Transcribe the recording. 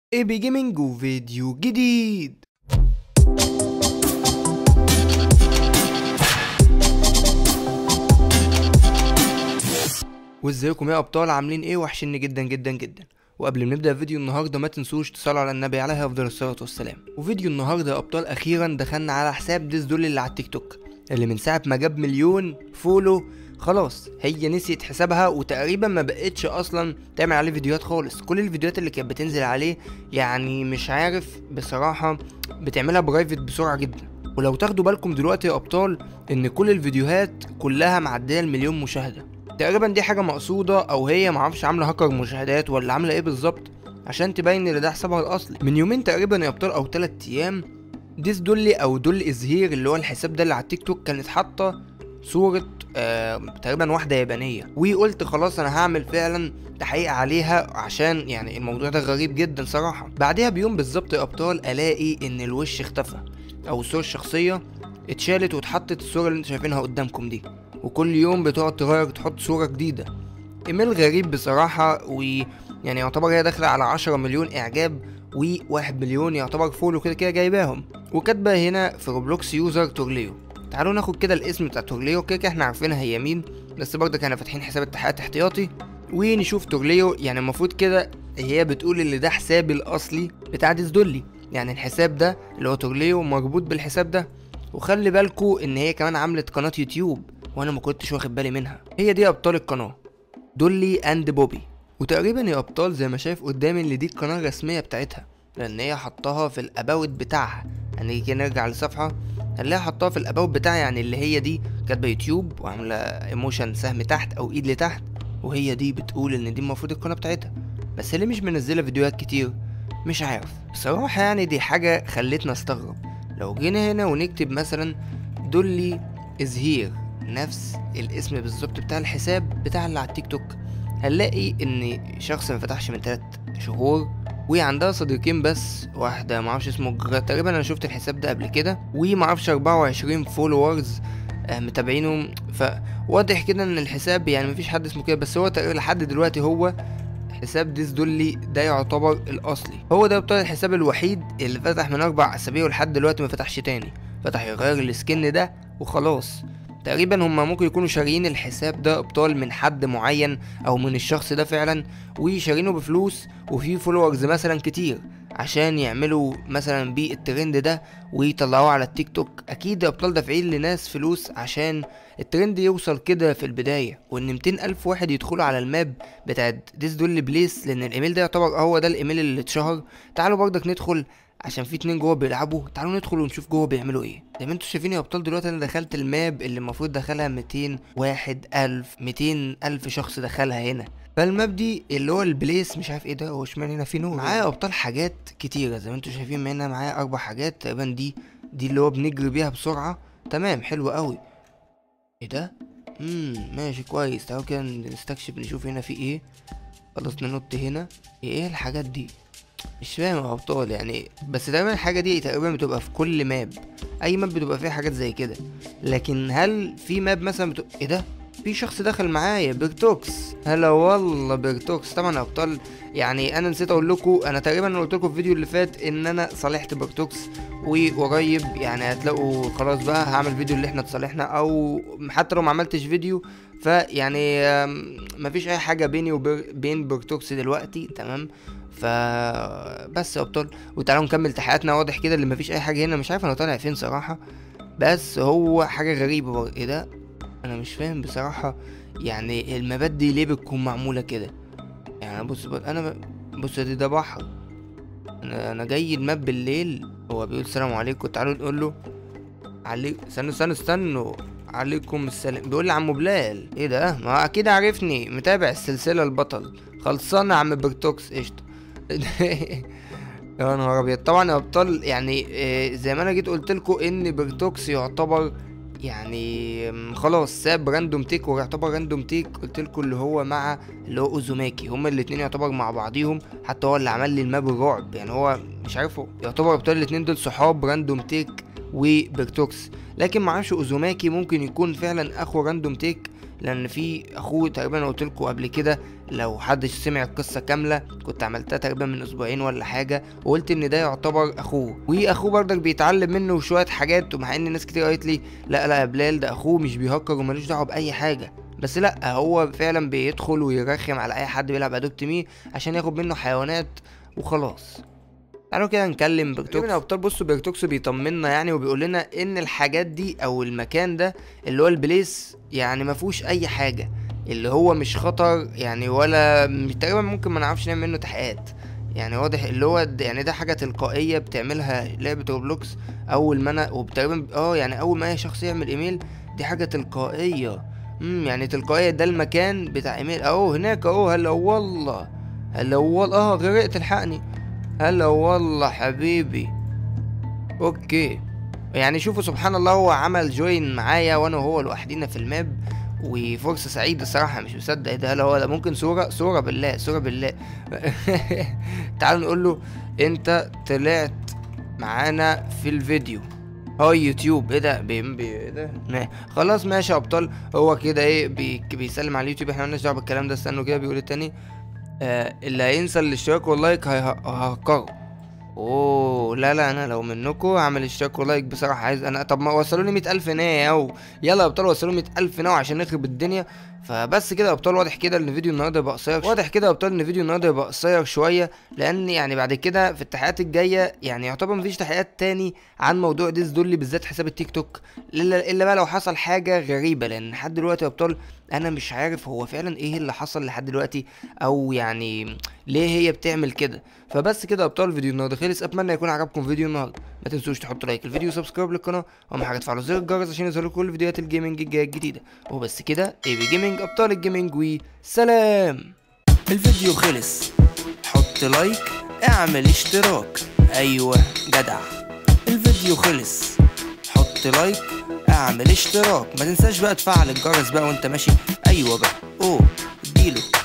اي بي جيمنج وفيديو جديد وازيكم يا ابطال عاملين ايه وحشني جدا جدا جدا وقبل ما نبدا فيديو النهارده ما تنسوش تصلوا على النبي عليه افضل الصلاه والسلام وفيديو النهارده يا ابطال اخيرا دخلنا على حساب ديس دول اللي على التيك توك اللي من ساعه ما جاب مليون فولو خلاص هي نسيت حسابها وتقريبا ما بقتش اصلا تعمل عليه فيديوهات خالص كل الفيديوهات اللي كانت بتنزل عليه يعني مش عارف بصراحه بتعملها برايفت بسرعه جدا ولو تاخدوا بالكم دلوقتي يا ابطال ان كل الفيديوهات كلها معديه المليون مشاهده تقريبا دي حاجه مقصوده او هي معرفش عامله هاكر مشاهدات ولا عامله ايه بالظبط عشان تبين ان ده حسابها الاصلي من يومين تقريبا يا ابطال او 3 ايام ديس دولي او دول ازهير اللي هو الحساب ده اللي على التيك توك كانت حاطه صورة آه تقريبا واحدة يابانية وقلت خلاص انا هعمل فعلا تحقيق عليها عشان يعني الموضوع ده غريب جدا صراحة بعدها بيوم بالظبط يا ابطال الاقي ان الوش اختفى او الصورة الشخصية اتشالت واتحطت الصورة اللي انتوا شايفينها قدامكم دي وكل يوم بتقعد تغير تحط صورة جديدة ايميل غريب بصراحة ويعني يعتبر هي داخلة على عشرة مليون اعجاب وواحد مليون يعتبر فولو كده كده جايباهم وكاتبة هنا في روبلوكس يوزر تورليو تعالوا ناخد كده الاسم بتاع تورليو كده كده احنا عارفينها هي مين بس برضه كانوا فاتحين حساب التحقيقات احتياطي ونشوف تورليو يعني المفروض كده هي بتقول ان ده حسابي الاصلي بتاع ديس دولي يعني الحساب ده اللي هو تورليو مربوط بالحساب ده وخلي بالكو ان هي كمان عملت قناة يوتيوب وانا ما كنتش واخد بالي منها هي دي ابطال القناة دولي اند بوبي وتقريبا يا ابطال زي ما شايف قدامي ان دي القناة الرسمية بتاعتها لان هي حطاها في الاباوت بتاعها هنيجي كده نرجع للصفحة هنلاقيها حطاها في الاباوت بتاعها يعني اللي هي دي كاتبة يوتيوب وعاملة ايموشن سهم تحت او ايد لتحت وهي دي بتقول ان دي المفروض القناة بتاعتها بس ليه مش منزلة فيديوهات كتير مش عارف بصراحة يعني دي حاجة خلتنا استغرب لو جينا هنا ونكتب مثلا دولي ازهير نفس الاسم بالظبط بتاع الحساب بتاع اللي على التيك توك هنلاقي ان شخص ما فتحش من 3 شهور وعندها صديقين بس واحدة معرفش اسمه جرا تقريبا انا شفت الحساب ده قبل كده ومعرفش 24 فولورز آه متابعينهم فواضح كده ان الحساب يعني مفيش حد اسمه كده بس هو تقريبا لحد دلوقتي هو حساب ديس دولي ده يعتبر الاصلي هو ده بتاع الحساب الوحيد اللي فتح من اربع اسابيع ولحد دلوقتي ما فتحش تاني فتح يغير السكن ده وخلاص تقريبا هم ممكن يكونوا شاريين الحساب ده ابطال من حد معين او من الشخص ده فعلا وشارينه بفلوس وفي فولورز مثلا كتير عشان يعملوا مثلا بيه الترند ده ويطلعوه على التيك توك اكيد ابطال دافعين لناس فلوس عشان الترند يوصل كده في البداية وان 200 الف واحد يدخلوا على الماب بتاعت ديس دول بليس لان الايميل ده يعتبر هو ده الايميل اللي اتشهر تعالوا برضك ندخل عشان في اتنين جوه بيلعبوا تعالوا ندخل ونشوف جوه بيعملوا ايه زي ما انتوا شايفين يا ابطال دلوقتي انا دخلت الماب اللي المفروض دخلها 200 واحد الف 200 الف شخص دخلها هنا فالماب دي اللي هو البليس مش عارف ايه ده هو اشمعنى هنا في نور معايا ابطال حاجات كتيره زي ما انتوا شايفين هنا معايا اربع حاجات تقريبا دي دي اللي هو بنجري بيها بسرعه تمام حلو قوي ايه ده امم ماشي كويس تعالوا كده نستكشف نشوف هنا في ايه خلاص ننط هنا ايه الحاجات دي مش فاهم يا ابطال يعني بس دايما الحاجه دي تقريبا بتبقى في كل ماب اي ماب بتبقى فيها حاجات زي كده لكن هل في ماب مثلا بتبقى ايه ده في شخص دخل معايا بيرتوكس هلا والله بيرتوكس طبعا يا ابطال يعني انا نسيت اقول لكم انا تقريبا قلت لكم في الفيديو اللي فات ان انا صالحت بيرتوكس وقريب يعني هتلاقوا خلاص بقى هعمل فيديو اللي احنا اتصالحنا او حتى لو ما عملتش فيديو فيعني مفيش اي حاجه بيني وبين بيرتوكس دلوقتي تمام ف بس يا ابطال وتعالوا نكمل تحقيقاتنا واضح كده اللي مفيش اي حاجه هنا مش عارف انا طالع فين صراحه بس هو حاجه غريبه برضه ايه ده انا مش فاهم بصراحه يعني المبات دي ليه بتكون معموله كده يعني بص انا بص دي ده بحر انا انا جاي الماب بالليل هو بيقول السلام عليكم تعالوا نقول له عليك استنوا استنوا استنوا عليكم السلام بيقول لي عم بلال ايه ده ما اكيد عارفني متابع السلسله البطل خلصانه يا عم برتوكس قشطه يا نهار ابيض طبعا يا ابطال يعني إيه زي ما انا جيت قلت لكم ان برتوكس يعتبر يعني خلاص ساب راندوم تيك ويعتبر راندوم تيك قلت لكم اللي هو مع اللي هو اوزوماكي هما الاثنين يعتبر مع بعضيهم حتى هو اللي عمل لي الماب الرعب يعني هو مش عارفه يعتبر ابطال الاثنين دول صحاب راندوم تيك وبرتوكس لكن معرفش اوزوماكي ممكن يكون فعلا اخو راندوم تيك لان في اخوه تقريبا قلت لكم قبل كده لو حد سمع القصة كاملة كنت عملتها تقريبا من اسبوعين ولا حاجة وقلت ان ده يعتبر اخوه واخوه برضك بيتعلم منه شوية حاجات ومع ان ناس كتير قالت لي لا لا يا بلال ده اخوه مش بيهكر وملوش دعوة باي حاجة بس لا هو فعلا بيدخل ويرخم على اي حد بيلعب ادوبت مي عشان ياخد منه حيوانات وخلاص تعالوا كده نكلم بيرتوكس يا ابطال بصوا بيرتوكس بيطمنا يعني وبيقول لنا ان الحاجات دي او المكان ده اللي هو البليس يعني ما فيهوش اي حاجه اللي هو مش خطر يعني ولا تقريبا ممكن ما نعرفش نعمل منه تحقيقات يعني واضح اللي هو د- يعني ده حاجه تلقائيه بتعملها لعبه روبلوكس اول ما انا وتقريبا اه يعني اول ما اي شخص يعمل ايميل دي حاجه تلقائيه امم يعني تلقائيه ده المكان بتاع ايميل اهو هناك اهو هلا والله هلا والله اه غرقت الحقني هلا والله حبيبي اوكي يعني شوفوا سبحان الله هو عمل جوين معايا وانا وهو لوحدينا في الماب وفرصة سعيدة الصراحة مش مصدق ايه ده هلا هو ده ممكن صورة صورة بالله صورة بالله تعالوا نقول له انت طلعت معانا في الفيديو هاي يوتيوب ايه ده بي بي ايه ده ما- خلاص ماشي يا ابطال هو كده ايه بي بيسلم على اليوتيوب احنا مالناش دعوه بالكلام ده استنوا كده بيقول التاني آه اللي هينسى الاشتراك واللايك هيه- ههكره اوه لا لا انا لو منكم هعمل اشتراك ولايك بصراحه عايز انا طب ما وصلوا لي 100000 نايه او يلا يا ابطال وصلوا 100000 نايه عشان نخرب الدنيا فبس كده يا ابطال واضح كده ان فيديو النهارده يبقى قصير واضح كده يا ابطال ان فيديو النهارده يبقى قصير شويه لان يعني بعد كده في التحقيقات الجايه يعني يعتبر مفيش تحقيقات تاني عن موضوع ديز دولي بالذات حساب التيك توك الا الا بقى لو حصل حاجه غريبه لان لحد دلوقتي يا ابطال انا مش عارف هو فعلا ايه اللي حصل لحد دلوقتي او يعني ليه هي بتعمل كده فبس كده يا ابطال فيديو النهارده خلص اتمنى يكون عجبكم فيديو النهارده ما تنسوش تحطوا لايك الفيديو وسبسكرايب للقناه واهم حاجه تفعلوا زر الجرس عشان يظهر لكم كل فيديوهات الجيمنج الجايه الجديده وبس كده اي بي جيمنج ابطال الجيمنج وسلام الفيديو خلص حط لايك اعمل اشتراك ايوه جدع الفيديو خلص حط لايك اعمل اشتراك ما تنساش بقى تفعل الجرس بقى وانت ماشي ايوه بقى اوه اديله